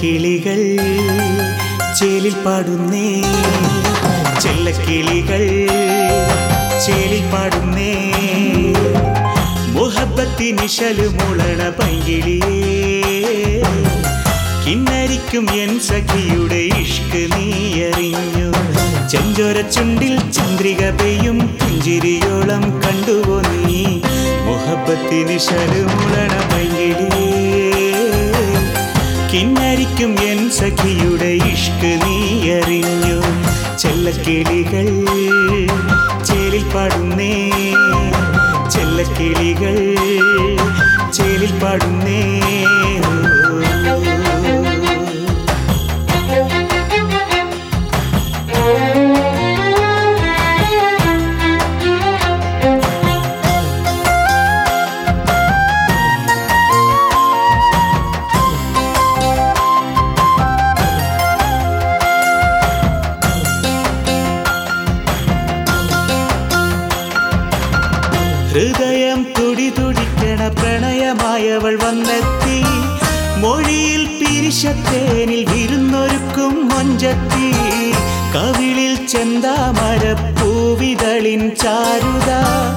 ചെല്ലക്കിളികൾ ചേലിൽ പാടുന്നേ ചെല്ലക്കിളികൾ ചേലിൽ പാടുന്നേ മുഹബത്തിനിശലു മുളണ പൈകിളിയേ കിന്നരിക്കും എൻ സഖിയുടെ ഇഷ്ക് നീയറിഞ്ഞു ചെഞ്ചോര ചുണ്ടിൽ ചന്ദ്രിക പെയ്യും പുഞ്ചിരിയോളം കണ്ടുവോ നീ മുഹബത്തിനിശലു മുളണ പൈകിളിയേ കിന്നരിക്കും എൻ സഖിയുടെ ഇഷ്ക് നീയറിഞ്ഞു ചെല്ലക്കിളികൾ ചേലിൽ പാടുന്നേ ചെല്ലക്കിളികൾ ചേലിൽ പാടുന്നേ ഹൃദയം തുടി തുടിക്കണ പ്രണയമായവൾ വന്നെത്തി മൊഴിയിൽ പിരിശത്തേനിൽ വിരുന്നൊരുക്കും മൊഞ്ചത്തി കവിളിൽ ചെന്താമരപ്പൂവിതളിൻ ചാരുത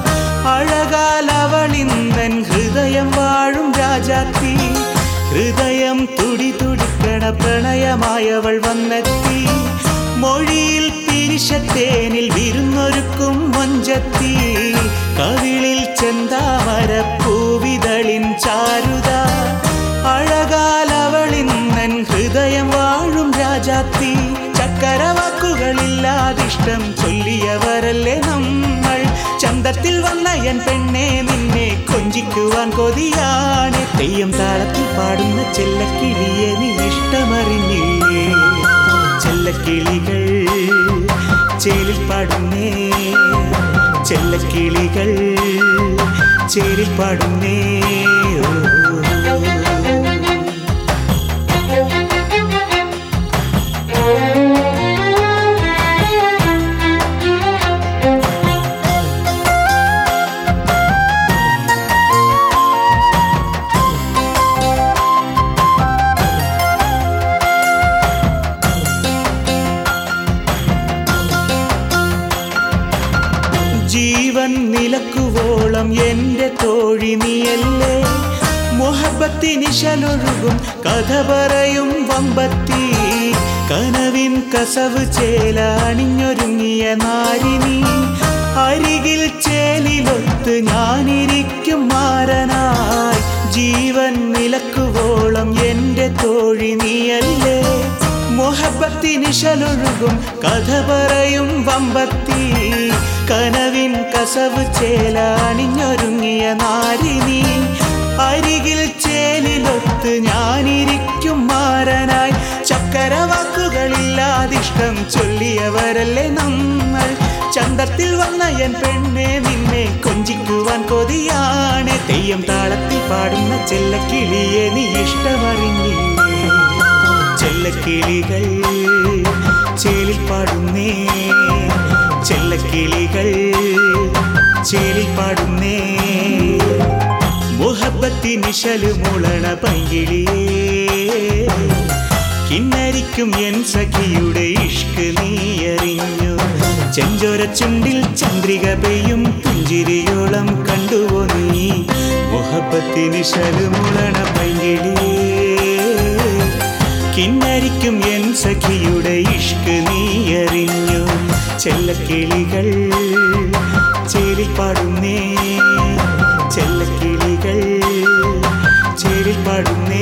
അഴകാലവളിന്നൻ ഹൃദയം വാഴും രാജാത്തി ഹൃദയം തുടി തുടിക്കണ പ്രണയമായവൾ വന്നെത്തി മൊഴിയിൽ പിരിശത്തേനിൽ വിരുന്നൊരുക്കും മൊഞ്ചത്തി കവിളിൽ ചെന്താമരപ്പൂവിതളിൻ ചാരുത അഴകാലവളിന്നൻ ഹൃദയം വാഴും രാജാത്തി ചക്കരവാക്കുകളില്ലാതിഷ്ടം ചൊല്ലിയവരല്ലേ നമ്മൾ ചന്തത്തിൽ വന്ന എൻ പെണ്ണെ നിന്നെ കൊഞ്ചിക്കുവാൻ കൊതിയാണ് തെയ്യം താളത്തിൽ പാടുന്ന ചെല്ലക്കിളിയെ നീ ഇഷ്ടമറിഞ്ഞില്ലേ ചെല്ലക്കിളികൾ ചേലിൽ പാടുന്നേ ചെല്ലക്കിളികൾ ചേലിൽ പാടുന്നേ ഓ. ജീവൻ നിലക്കുവോളം എന്റെ തോഴി നീയല്ലേ മുഹബത്തിനിശലൊഴുകും കഥ പറയും വമ്പത്തി കനവിൻ കസവ് ചേല അണിഞ്ഞൊരുങ്ങിയ നാരിനി അരികിൽ ചേലിലൊത്ത് ഞാനിരിക്കും മാരനായി ജീവൻ നിലക്കുവോളം എന്റെ തോഴി നീയല്ലേ മുഹബത്തിനിശലൊഴുകും കഥ പറയും വമ്പത്തി കനവിൻ കസവ് ചേല അണിഞ്ഞൊരുങ്ങിയ നാരിനി അരികിൽ ചേലിലൊത്ത് ഞാനിരിക്കും മാരനായി ചക്കരവാക്കുകളില്ലാതിഷ്ടം ചൊല്ലിയവരല്ലേ നമ്മൾ ചന്തത്തിൽ വന്ന എൻ പെണ്ണെ നിന്നെ കൊഞ്ചിക്കുവാൻ കൊതിയാണ് തെയ്യം താളത്തിൽ പാടുന്ന ചെല്ലക്കിളിയെ നീ ഇഷ്ടമറിഞ്ഞില്ലേ ചെല്ലക്കിളികൾ ചേലിൽ പാടുന്നേ ചെല്ലക്കിളികൾ ചേലിൽ പാടുന്നേ മുഹബത്തിനിശലു മുളണ പൈകിളിയേ കിന്നരിക്കും എൻ സഖിയുടെ ഇഷ്ക് നീയറിഞ്ഞു ചെഞ്ചോര ചുണ്ടിൽ ചന്ദ്രിക പെയ്യും പുഞ്ചിരിയോളം കണ്ടുവോ നീ മുഹബത്തിനിശലു മുളണ പൈകിളിയേ കിന്നരിക്കും എൻ സഖിയുടെ ഇഷ്ക് നീയറിഞ്ഞു ചെല്ലക്കിളികൾ ചേലിൽ പാടുന്നേ ചെല്ലക്കിളികൾ ചേലിൽ പാടുന്നേ